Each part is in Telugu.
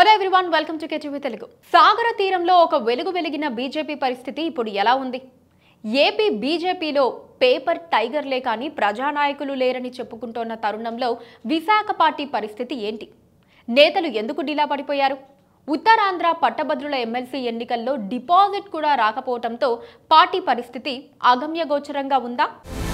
hello everyone welcome to KTV Telugu సాగర తీరంలో ఒక వెలుగు వెలిగిన బీజేపీ పరిస్థితి ఇప్పుడు ఎలా ఉంది ఏపీ బీజేపీలో పేపర్ టైగర్లే కానీ ప్రజానాయకులు లేరని చెప్పుకుంటోన్న తరుణంలో విశాఖ పార్టీ పరిస్థితి ఏంటి నేతలు ఎందుకు డీలా పడిపోయారు ఉత్తరాంధ్ర పట్టభద్రుల ఎమ్మెల్సీ ఎన్నికల్లో డిపాజిట్ కూడా రాకపోవడంతో పార్టీ పరిస్థితి అగమ్యగోచరంగా ఉందా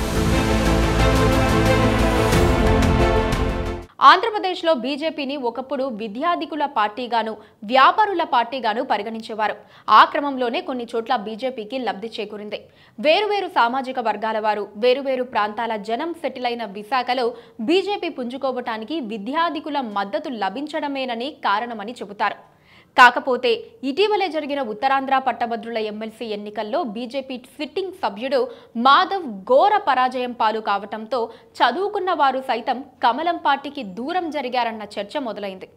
ఆంధ్రప్రదేశ్లో బీజేపీని ఒకప్పుడు విద్యాధికుల పార్టీగాను వ్యాపారుల పార్టీగాను పరిగణించేవారు ఆ క్రమంలోనే కొన్ని చోట్ల బీజేపీకి లబ్ధి చేకూరింది వేరువేరు సామాజిక వర్గాల వారు వేరువేరు ప్రాంతాల జనం సెటిల్ అయిన విశాఖలో బీజేపీ పుంజుకోవటానికి విద్యాధికుల మద్దతు లభించడమేనని కారణమని చెబుతారు కాకపోతే ఇటీవలే జరిగిన ఉత్తరాంధ్ర పట్టభద్రుల ఎమ్మెల్సీ ఎన్నికల్లో బీజేపీ సిట్టింగ్ సభ్యుడు మాధవ్ ఘోర పరాజయం పాలు కావటంతో చదువుకున్న వారు సైతం కమలం పార్టీకి దూరం జరిగారన్న చర్చ మొదలైంది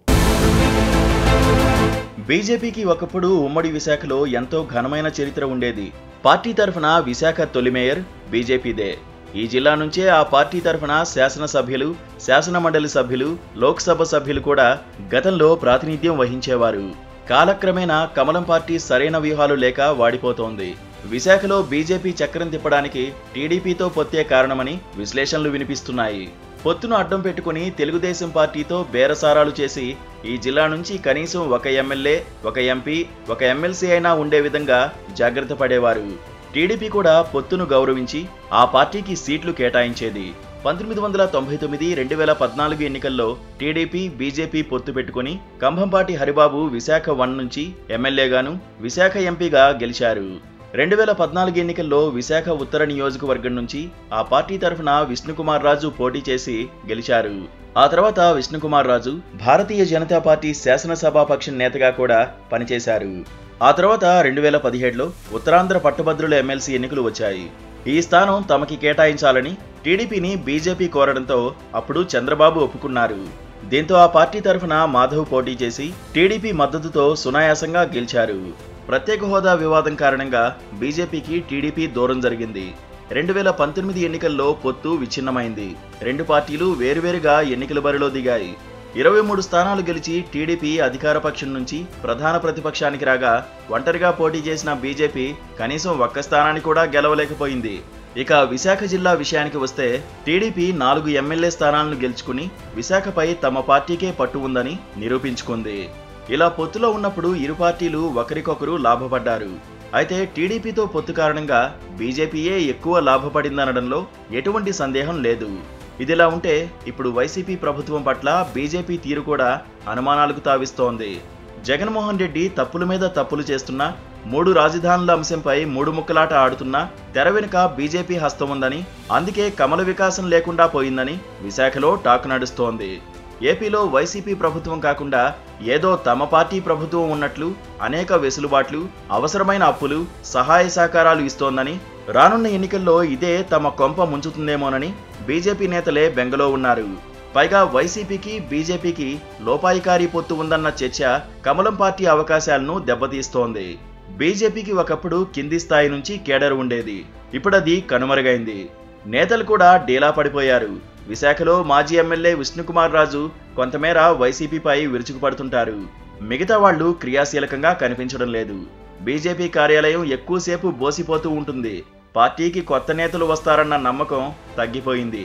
బీజేపీకి ఒకప్పుడు ఉమ్మడి విశాఖలో ఎంతో ఘనమైన చరిత్ర ఉండేది పార్టీ తరఫున విశాఖ తొలి మేయర్ బీజేపీదే ఈ జిల్లా నుంచే ఆ పార్టీ తరఫున శాసనసభ్యులు శాసన మండలి సభ్యులు లోక్సభ సభ్యులు కూడా గతంలో ప్రాతినిధ్యం వహించేవారు కాలక్రమేణా కమలం పార్టీ సరైన వ్యూహాలు లేక వాడిపోతోంది విశాఖలో బీజేపీ చక్రం తిప్పడానికి టీడీపీతో పొత్తే కారణమని విశ్లేషణలు వినిపిస్తున్నాయి పొత్తును అడ్డం పెట్టుకుని తెలుగుదేశం పార్టీతో బేరసారాలు చేసి ఈ జిల్లా నుంచి కనీసం ఒక ఎమ్మెల్యే ఒక ఎంపీ ఒక ఎమ్మెల్సీ అయినా ఉండే విధంగా జాగ్రత్త పడేవారు టీడీపీ కూడా పొత్తును గౌరవించి ఆ పార్టీకి సీట్లు కేటాయించేది పంతొమ్మిది వందల తొంభై తొమ్మిది రెండు వేల పద్నాలుగు ఎన్నికల్లో టీడీపీ బీజేపీ పొత్తు పెట్టుకుని కంభంపాటి హరిబాబు విశాఖ వన్ నుంచి ఎమ్మెల్యేగాను విశాఖ ఎంపీగా గెలిచారు రెండు వేల పద్నాలుగు ఎన్నికల్లో విశాఖ ఉత్తర నియోజకవర్గం నుంచి ఆ పార్టీ తరఫున విష్ణుకుమార్ రాజు పోటీ చేసి గెలిచారు ఆ తర్వాత విష్ణుకుమార్ రాజు భారతీయ జనతా పార్టీ శాసనసభాపక్ష నేతగా కూడా పనిచేశారు ఆ తర్వాత రెండు వేల పదిహేడులో ఉత్తరాంధ్ర పట్టభద్రుల ఎమ్మెల్సీ ఎన్నికలు వచ్చాయి ఈ స్థానం తమకి కేటాయించాలని టీడీపీని బీజేపీ కోరడంతో అప్పుడు చంద్రబాబు ఒప్పుకున్నారు దీంతో ఆ పార్టీ తరఫున మాధవ్ పోటీ చేసి టీడీపీ మద్దతుతో సునాయాసంగా గెలిచారు ప్రత్యేక హోదా వివాదం కారణంగా బీజేపీకి టీడీపీ దూరం జరిగింది రెండు వేల పంతొమ్మిది ఎన్నికల్లో పొత్తు విచ్ఛిన్నమైంది రెండు పార్టీలు వేరువేరుగా ఎన్నికల బరిలో దిగాయి ఇరవై మూడు స్థానాలు గెలిచి టీడీపీ అధికార పక్షం నుంచి ప్రధాన ప్రతిపక్షానికి రాగా ఒంటరిగా పోటీ చేసిన బీజేపీ కనీసం ఒక్క స్థానాన్ని కూడా గెలవలేకపోయింది ఇక విశాఖ జిల్లా విషయానికి వస్తే టీడీపీ నాలుగు ఎమ్మెల్యే స్థానాలను గెలుచుకుని విశాఖపై తమ పార్టీకే పట్టు ఉందని నిరూపించుకుంది ఇలా పొత్తులో ఉన్నప్పుడు ఇరు పార్టీలు ఒకరికొకరు లాభపడ్డారు అయితే టీడీపీతో పొత్తు కారణంగా బీజేపీయే ఎక్కువ లాభపడిందనడంలో ఎటువంటి సందేహం లేదు ఇదిలా ఉంటే ఇప్పుడు వైసీపీ ప్రభుత్వం పట్ల బీజేపీ తీరు కూడా అనుమానాలకు తావిస్తోంది జగన్మోహన్ రెడ్డి తప్పుల మీద తప్పులు చేస్తున్నా మూడు రాజధానుల అంశంపై మూడు ముక్కలాట ఆడుతున్నా తెర వెనుక బీజేపీ హస్తం ఉందని అందుకే కమల వికాసం లేకుండా పోయిందని విశాఖలో టాక్ నడుస్తోంది ఏపీలో వైసీపీ ప్రభుత్వం కాకుండా ఏదో తమ పార్టీ ప్రభుత్వం ఉన్నట్లు అనేక వెసులుబాట్లు అవసరమైన అప్పులు సహాయ సహకారాలు ఇస్తోందని రానున్న ఎన్నికల్లో ఇదే తమ కొంప ముంచుతుందేమోనని బీజేపీ నేతలే బెంగలో ఉన్నారు పైగా వైసీపీకి బీజేపీకి లోపాయికారీ పొత్తు ఉందన్న చర్చ కమలం పార్టీ అవకాశాలను దెబ్బతీస్తోంది బీజేపీకి ఒకప్పుడు కింది స్థాయి నుంచి కేడర్ ఉండేది ఇప్పుడది కనుమరుగైంది నేతలు కూడా డీలా పడిపోయారు విశాఖలో మాజీ ఎమ్మెల్యే విష్ణుకుమార్ రాజు కొంతమేర వైసీపీపై విరుచుకుపడుతుంటారు మిగతా వాళ్ళు క్రియాశీలకంగా కనిపించడం లేదు బీజేపీ కార్యాలయం ఎక్కువసేపు బోసిపోతూ ఉంటుంది పార్టీకి కొత్త నేతలు వస్తారన్న నమ్మకం తగ్గిపోయింది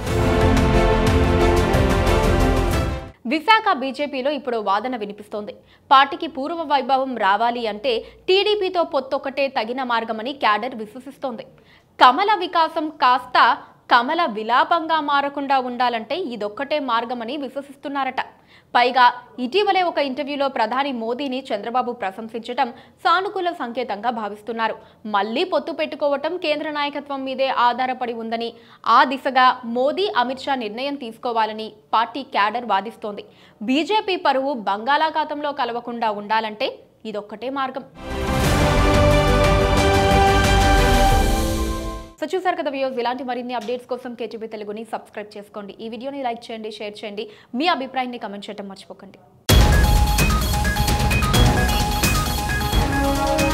విశాఖ బీజేపీలో ఇప్పుడు వాదన వినిపిస్తోంది పార్టీకి పూర్వ వైభవం రావాలి అంటే టీడీపీతో పొత్తొక్కటే తగిన మార్గమని క్యాడర్ విశ్వసిస్తోంది కమల వికాసం కాస్త కమల విలాపంగా మారకుండా ఉండాలంటే ఇదొక్కటే మార్గమని విశ్వసిస్తున్నారట పైగా ఇటీవలే ఒక ఇంటర్వ్యూలో ప్రధాని మోదీని చంద్రబాబు ప్రశంసించడం సానుకూల సంకేతంగా భావిస్తున్నారు మళ్లీ పొత్తు పెట్టుకోవటం కేంద్ర నాయకత్వం మీదే ఆధారపడి ఉందని ఆ దిశగా మోదీ అమిత్ షా నిర్ణయం తీసుకోవాలని పార్టీ క్యాడర్ వాదిస్తోంది బీజేపీ పరువు బంగాళాఖాతంలో కలవకుండా ఉండాలంటే ఇదొక్కటే మార్గం సో చూసారు కదా వ్యూస్ ఇలాంటి మరిన్ని అప్డేట్స్ కోసం కేటీవీ తెలుగుని సబ్స్క్రైబ్ చేసుకోండి ఈ వీడియోని లైక్ చేయండి షేర్ చేయండి మీ అభిప్రాయాన్ని కమెంట్ చేయడం మర్చిపోకండి